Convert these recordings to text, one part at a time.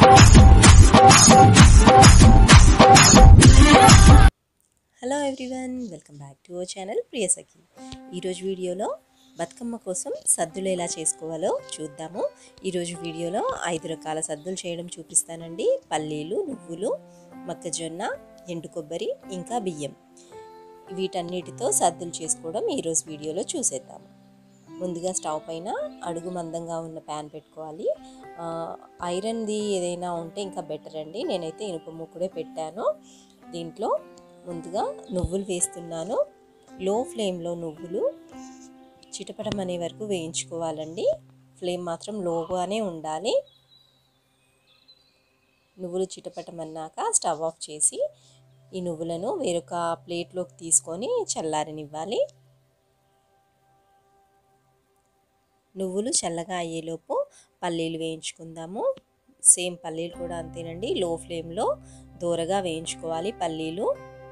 hello everyone welcome back to our channel Priyasakhi ఈరోజు వీడియోలో బతుకమ్మ కోసం సద్దులు ఎలా చేసుకోవాలో చూద్దాము ఈరోజు వీడియోలో ఐదు రకాల సద్దులు చేయడం చూపిస్తానండి పల్లీలు నువ్వులు మొక్కజొన్న ఎండు కొబ్బరి ఇంకా బియ్యం వీటన్నిటితో సద్దులు చేసుకోవడం ఈరోజు వీడియోలో చూసేద్దాము ముందుగా స్టవ్ పైన అడుగు మందంగా ఉన్న ప్యాన్ పెట్టుకోవాలి ఆ, ఐరన్ది ఏదైనా ఉంటే ఇంకా బెటర్ అండి నేనైతే ఇనుప ముక్కుడే పెట్టాను దీంట్లో ముందుగా నువ్వులు వేస్తున్నాను లో ఫ్లేమ్లో నువ్వులు చిటపటం అనే వరకు వేయించుకోవాలండి ఫ్లేమ్ మాత్రం లోగానే ఉండాలి నువ్వులు చిటపటం అన్నాక స్టవ్ ఆఫ్ చేసి ఈ నువ్వులను వేరొక ప్లేట్లోకి తీసుకొని చల్లారనివ్వాలి నువ్వులు చల్లగా అయ్యేలోపు పల్లీలు వేయించుకుందాము సేమ్ పల్లీలు కూడా అంతేనండి లో ఫ్లేమ్లో దూరగా వేయించుకోవాలి పల్లీలు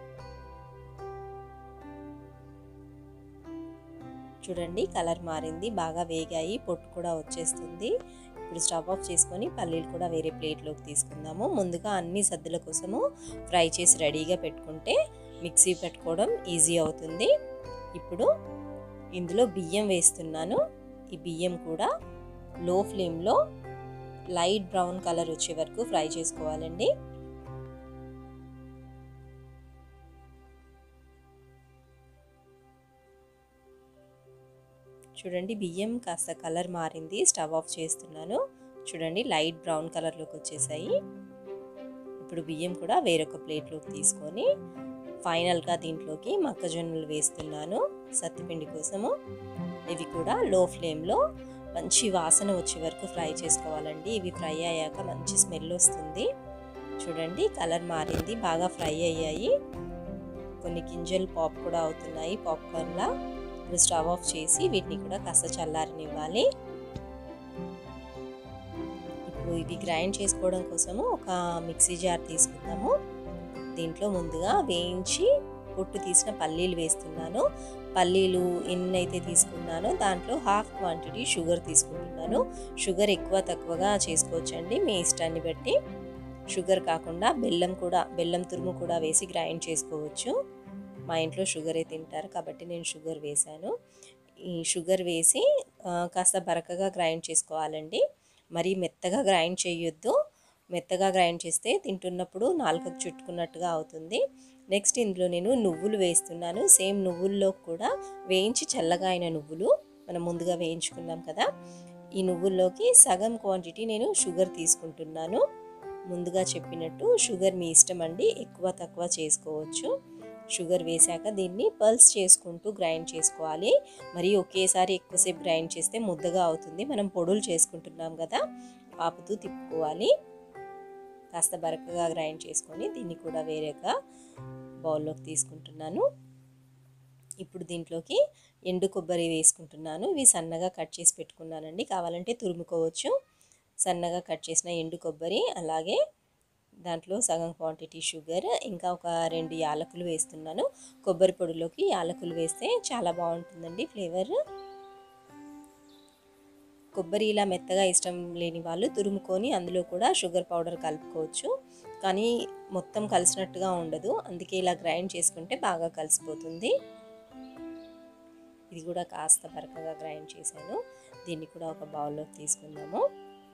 చూడండి కలర్ మారింది బాగా వేగాయి పొట్టు కూడా వచ్చేస్తుంది ఇప్పుడు స్టవ్ ఆఫ్ చేసుకొని పల్లీలు కూడా వేరే ప్లేట్లోకి తీసుకుందాము ముందుగా అన్ని సద్దుల కోసము ఫ్రై చేసి రెడీగా పెట్టుకుంటే మిక్సీ పెట్టుకోవడం ఈజీ అవుతుంది ఇప్పుడు ఇందులో బియ్యం వేస్తున్నాను ఈ బియ్యం కూడా లో ఫ్లేమ్లో లైట్ బ్రౌన్ కలర్ వచ్చే వరకు ఫ్రై చేసుకోవాలండి చూడండి బియ్యం కాస్త కలర్ మారింది స్టవ్ ఆఫ్ చేస్తున్నాను చూడండి లైట్ బ్రౌన్ కలర్లోకి వచ్చేసాయి ఇప్పుడు బియ్యం కూడా వేరొక ప్లేట్లోకి తీసుకొని ఫైనల్గా దీంట్లోకి మొక్కజొన్నలు వేస్తున్నాను సత్తిపిండి కోసము ఇవి కూడా లో ఫ్లేమ్లో మంచి వాసన వచ్చే వరకు ఫ్రై చేసుకోవాలండి ఇవి ఫ్రై అయ్యాక మంచి స్మెల్ వస్తుంది చూడండి కలర్ మారింది బాగా ఫ్రై అయ్యాయి కొన్ని గింజలు పాప్ కూడా అవుతున్నాయి పాప్కార్న్లా ఇప్పుడు స్టవ్ ఆఫ్ చేసి వీటిని కూడా కాస్త చల్లారనివ్వాలి ఇప్పుడు ఇవి గ్రైండ్ చేసుకోవడం కోసము ఒక మిక్సీ జార్ తీసుకుందాము దీంట్లో ముందుగా వేయించి పొట్టు తీసిన పల్లీలు వేస్తున్నాను పల్లీలు ఎన్ని అయితే తీసుకున్నానో దాంట్లో హాఫ్ క్వాంటిటీ షుగర్ తీసుకుంటున్నాను షుగర్ ఎక్కువ తక్కువగా చేసుకోవచ్చండి మీ ఇష్టాన్ని బట్టి షుగర్ కాకుండా బెల్లం కూడా బెల్లం తురుము కూడా వేసి గ్రైండ్ చేసుకోవచ్చు మా ఇంట్లో షుగరే తింటారు కాబట్టి నేను షుగర్ వేశాను ఈ షుగర్ వేసి కాస్త బరకగా గ్రైండ్ చేసుకోవాలండి మరీ మెత్తగా గ్రైండ్ చేయొద్దు మెత్తగా గ్రైండ్ చేస్తే తింటున్నప్పుడు నాలుకకు చుట్టుకున్నట్టుగా అవుతుంది నెక్స్ట్ ఇందులో నేను నువ్వులు వేస్తున్నాను సేమ్ నువ్వుల్లో కూడా వేయించి చల్లగా అయిన నువ్వులు మనం ముందుగా వేయించుకున్నాం కదా ఈ నువ్వుల్లోకి సగం క్వాంటిటీ నేను షుగర్ తీసుకుంటున్నాను ముందుగా చెప్పినట్టు షుగర్ మీ ఇష్టం అండి ఎక్కువ తక్కువ చేసుకోవచ్చు షుగర్ వేశాక దీన్ని పల్స్ చేసుకుంటూ గ్రైండ్ చేసుకోవాలి మరి ఒకేసారి ఎక్కువసేపు గ్రైండ్ చేస్తే ముద్దగా అవుతుంది మనం పొడులు చేసుకుంటున్నాం కదా ఆపుతూ తిప్పుకోవాలి కాస్త బరకగా గ్రైండ్ చేసుకొని దీన్ని కూడా వేరేగా బౌల్లోకి తీసుకుంటున్నాను ఇప్పుడు దీంట్లోకి ఎండు కొబ్బరి వేసుకుంటున్నాను ఇవి సన్నగా కట్ చేసి పెట్టుకున్నానండి కావాలంటే తురుముకోవచ్చు సన్నగా కట్ చేసిన ఎండు కొబ్బరి అలాగే దాంట్లో సగం క్వాంటిటీ షుగర్ ఇంకా ఒక రెండు యాలకులు వేస్తున్నాను కొబ్బరి పొడిలోకి యాలకులు వేస్తే చాలా బాగుంటుందండి ఫ్లేవర్ కొబ్బరి ఇలా మెత్తగా ఇష్టం లేని వాళ్ళు తురుముకొని అందులో కూడా షుగర్ పౌడర్ కలుపుకోవచ్చు కానీ మొత్తం కలిసినట్టుగా ఉండదు అందుకే ఇలా గ్రైండ్ చేసుకుంటే బాగా కలిసిపోతుంది ఇది కూడా కాస్త బరకగా గ్రైండ్ చేశాను దీన్ని కూడా ఒక బౌల్లోకి తీసుకుందాము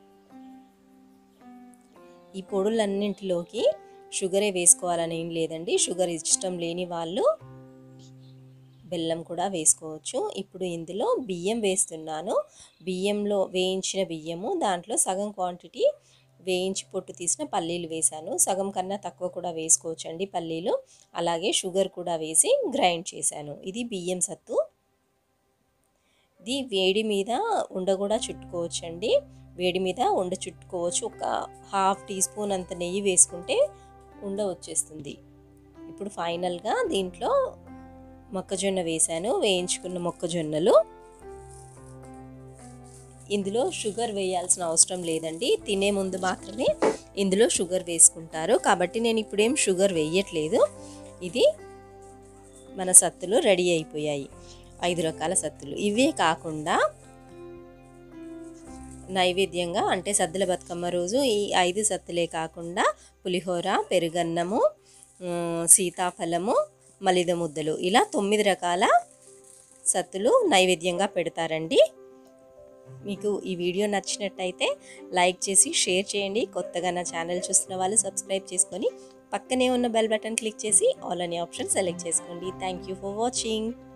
ఈ పొడులన్నింటిలోకి షుగరే వేసుకోవాలని ఏం లేదండి షుగర్ ఇష్టం లేని వాళ్ళు బెల్లం కూడా వేసుకోవచ్చు ఇప్పుడు ఇందులో బియ్యం వేస్తున్నాను బియ్యంలో వేయించిన బియ్యము దాంట్లో సగం క్వాంటిటీ వేయించి పొట్టు తీసిన పల్లీలు వేశాను సగం కన్నా తక్కువ కూడా వేసుకోవచ్చండి పల్లీలు అలాగే షుగర్ కూడా వేసి గ్రైండ్ చేశాను ఇది బియ్యం సత్తు ఇది వేడి మీద ఉండ కూడా చుట్టుకోవచ్చండి వేడి మీద ఉండ చుట్టుకోవచ్చు ఒక హాఫ్ టీ స్పూన్ అంత నెయ్యి వేసుకుంటే ఉండ వచ్చేస్తుంది ఇప్పుడు ఫైనల్గా దీంట్లో మొక్కజొన్న వేశాను వేయించుకున్న మొక్కజొన్నలు ఇందులో షుగర్ వేయాల్సిన అవసరం లేదండి తినే ముందు మాత్రమే ఇందులో షుగర్ వేసుకుంటారు కాబట్టి నేను ఇప్పుడేం షుగర్ వేయట్లేదు ఇది మన సత్తులు రెడీ అయిపోయాయి ఐదు రకాల సత్తులు ఇవే కాకుండా నైవేద్యంగా అంటే సద్దుల బతుకమ్మ రోజు ఈ ఐదు సత్తులే కాకుండా పులిహోర పెరుగన్నము ఉమ్, సీతాఫలము మలిద ముద్దలు ఇలా తొమ్మిది రకాల సత్తులు నైవేద్యంగా పెడతారండి మీకు ఈ వీడియో నచ్చినట్టయితే లైక్ చేసి షేర్ చేయండి కొత్తగా నా ఛానల్ చూస్తున్న వాళ్ళు సబ్స్క్రైబ్ చేసుకొని పక్కనే ఉన్న బెల్ బటన్ క్లిక్ చేసి ఆల్ అనే ఆప్షన్ సెలెక్ట్ చేసుకోండి థ్యాంక్ యూ ఫర్ వాచింగ్